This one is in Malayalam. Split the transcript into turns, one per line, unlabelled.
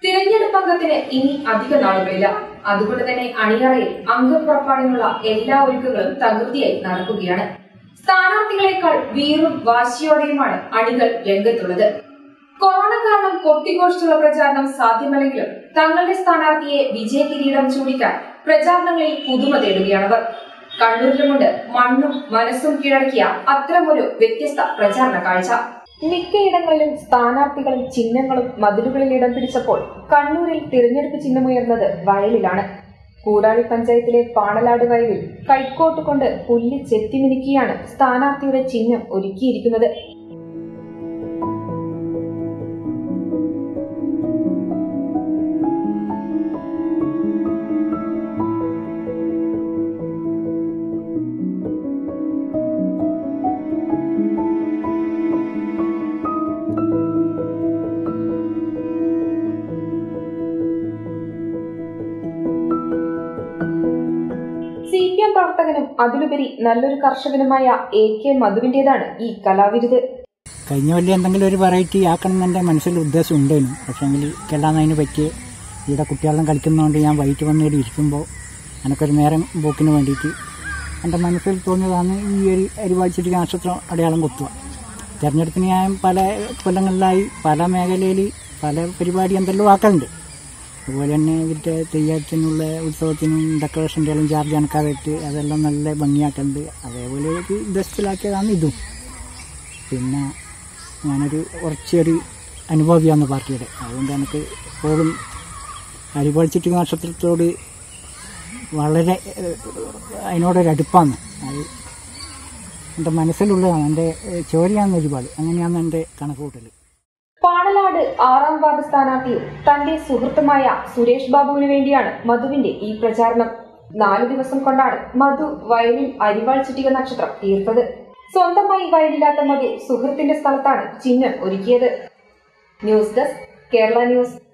തിരഞ്ഞെടുപ്പ് അംഗത്തിന് ഇനി അധിക നാളുകളില്ല അതുകൊണ്ട് തന്നെ അണിയറയിൽ അംഗപ്പുറപ്പാടിനുള്ള എല്ലാ ഒരുക്കങ്ങളും തകൃതിയായി നടക്കുകയാണ് സ്ഥാനാർത്ഥികളെക്കാൾ വീറും വാശിയോടെയുമാണ് അണികൾ രംഗത്തുള്ളത് കൊറോണ കാരണം കൊട്ടിഘോഷിച്ചുള്ള പ്രചാരണം സാധ്യമല്ലെങ്കിലും തങ്ങളുടെ സ്ഥാനാർത്ഥിയെ വിജയ കിരീടം ചൂടിക്കാൻ പ്രചാരണങ്ങളിൽ പുതുമ തേടുകയാണവർ കണ്ണൂരിലുമുണ്ട് മണ്ണും മനസ്സും കീഴടക്കിയ അത്തരമൊരു വ്യത്യസ്ത പ്രചാരണ കാഴ്ച മിക്കയിടങ്ങളിലും സ്ഥാനാർത്ഥികളും ചിഹ്നങ്ങളും മതിലുകളിൽ ഇടം പിടിച്ചപ്പോൾ കണ്ണൂരിൽ തിരഞ്ഞെടുപ്പ് ചിഹ്നമുയർന്നത് വയലിലാണ് കൂടാളി പഞ്ചായത്തിലെ പാണലാട് വയലിൽ കൈക്കോട്ട് കൊണ്ട് പുല്ല് ചെത്തിമിനുക്കിയാണ് സ്ഥാനാർത്ഥിയുടെ ചിഹ്നം ഒരുക്കിയിരിക്കുന്നത് സി പി എം പ്രവർത്തകനും അതിലുപരി നല്ലൊരു കർഷകനുമായ എ കെ മധുവിന്റേതാണ് ഈ കലാവിരുത്
കഴിഞ്ഞ കൊല്ലം എന്തെങ്കിലും ഒരു വെറൈറ്റി ആക്കണം എന്ന് എൻ്റെ മനസ്സിൽ ഉദ്ദേശം ഉണ്ടായിരുന്നു പക്ഷേങ്കിൽ എല്ലാം അതിന് പറ്റിയ ഇവിടെ കുട്ടികളെല്ലാം കളിക്കുന്നതുകൊണ്ട് ഞാൻ വൈകിട്ട് വന്ന് ഇവിടെ ഇരിക്കുമ്പോൾ എനിക്കൊരു നേരം പോക്കിന് വേണ്ടിയിട്ട് എൻ്റെ മനസ്സിൽ തോന്നിയതാണ് ഈ ഒരു അരിവാഴ്ചിട്ട് നക്ഷത്രം അടയാളം കുത്തുക തിരഞ്ഞെടുപ്പിന് ഞാൻ പല കൊല്ലങ്ങളിലായി പല മേഖലയിൽ പല പരിപാടി എന്തെല്ലാം ആക്കലുണ്ട് അതുപോലെ തന്നെ ഇവിടുത്തെ തെയ്യത്തിനുള്ള ഉത്സവത്തിനും ഡെക്കറേഷൻ്റെയും ചാർജ് കണക്കായിട്ട് അതെല്ലാം നല്ല ഭംഗിയാക്കലുണ്ട് അതേപോലെ ഒരു ഉദ്ദേശത്തിലാക്കിയതാണ് ഇതും പിന്നെ ഞാനൊരു കുറച്ചൊരു അനുഭവിയാണ് പാർട്ടിയുടെ അതുകൊണ്ട് എനിക്ക് എപ്പോഴും അരിപൊളിച്ചിട്ട് നക്ഷത്രത്തോട് വളരെ ഏഹ്, അതിനോടൊരു അടുപ്പാണ് അത് എൻ്റെ മനസ്സിലുള്ളതാണ് എൻ്റെ ഏഹ്, ചോരയാണ് ഒരുപാട് അങ്ങനെയാണ് എൻ്റെ കണക്ക് കൂട്ടൽ
പാണലാട് ആറാം വാർഡ് സ്ഥാനാർത്ഥിയും തന്റെ സുഹൃത്തുമായ സുരേഷ് ബാബുവിന് വേണ്ടിയാണ് മധുവിന്റെ ഈ പ്രചാരണം നാല് ദിവസം കൊണ്ടാണ് മധു വയലിൽ അരിവാൾ ചുറ്റിക നക്ഷത്രം തീർത്തത് സ്വന്തമായി വയലില്ലാത്ത മധു സുഹൃത്തിന്റെ സ്ഥലത്താണ് ചിഹ്നം ഒരുക്കിയത് ന്യൂസ് ഡെസ്ക് കേരള ന്യൂസ്